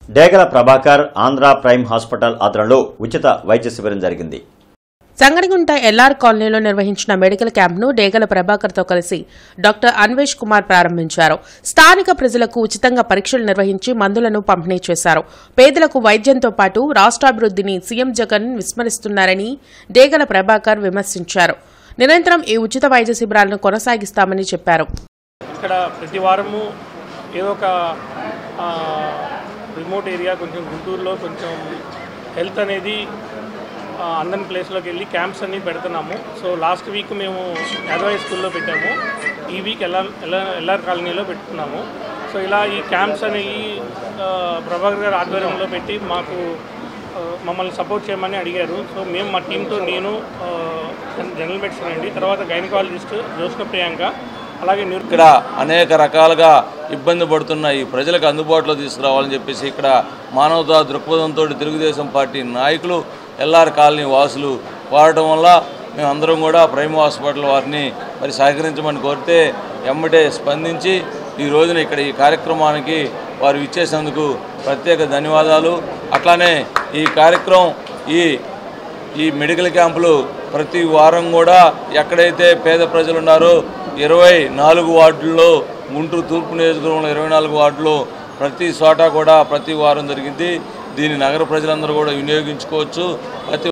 డేగల Prabhakar Andhra prime hospital ఆధ్వర్యంలో ఉచిత వైద్య శిబిరం జరిగింది సంగడిగుంట ఎల్ఆర్ కాలనీలో నిర్వహించిన మెడికల్ క్యాంప్ను డేగల ప్రభాకర్తో కలిసి డాక్టర్ అన్వేష్ కుమార్ ప్రారంభించారు స్థానిక ప్రజలకు ఉచితంగా పరీక్షలు నిర్వహించి మందులను పంపిణీ చేశారు పేదలకు వైద్యంతో పాటు రాష్ట్రాభివృద్ధిని సీఎం జగన్ విస్మరిస్తున్నారని డేగల ప్రభాకర్ విమర్శించారు నిరంతరం ఈ ఉచిత వైద్య శిబిరాలను కొనసాగిస్తామని చెప్పారు ఇక్కడ ప్రతి వారము ఏదో ఒక ఆ, రిమోట్ ఏరియా కొంచెం గుంటూరులో కొంచెం హెల్త్ అనేది ఆ, అందని ప్లేస్లోకి వెళ్ళి క్యాంప్స్ అన్ని పెడుతున్నాము సో లాస్ట్ వీక్ మేము యాదవాయి స్కూల్లో పెట్టాము ఈ వీక్ ఎల్ఆర్ ఎల్ఆర్ ఎల్ఆర్ కాలనీలో పెట్టుకున్నాము సో ఇలా ఈ క్యాంప్స్ అనేవి ఆ, ప్రభాకర్ గారి ఆధ్వర్యంలో పెట్టి మాకు ఆ, మమ్మల్ని సపోర్ట్ చేయమని అడిగారు సో మేము మా టీంతో నేను ఆ, జనరల్ మెడిసిన్ అండి తర్వాత గైనకాలజిస్ట్ జ్యోత్స్న ప్రియాంక అలాగే నిర్ ఇక్కడ అనేక రకాలుగా ఇబ్బంది పడుతున్న ఈ ప్రజలకు అందుబాటులో తీసుకురావాలని చెప్పేసి ఇక్కడ మానవతా దృక్పథంతో తెలుగుదేశం పార్టీ నాయకులు ఎల్ఆర్ కాలనీ వాసులు కోరటం వల్ల మేము అందరం కూడా ప్రైమ్ హాస్పిటల్ వారిని మరి సహకరించమని కోరితే ఎమ్మటే స్పందించి ఈ రోజున ఇక్కడ ఈ కార్యక్రమానికి వారు ఇచ్చేసినందుకు ప్రత్యేక ధన్యవాదాలు అట్లానే ఈ కార్యక్రమం ఈ ఈ మెడికల్ క్యాంపులు ప్రతి వారం కూడా ఎక్కడైతే పేద ప్రజలు ఉన్నారో ఇరవై నాలుగు వార్డుల్లో గుంటూరు తూర్పు నియోజకవర్గంలో ఇరవై నాలుగు వార్డులో ప్రతి చోట కూడా ప్రతి వారం జరిగింది దీన్ని నగర ప్రజలందరూ కూడా వినియోగించుకోవచ్చు ప్రతి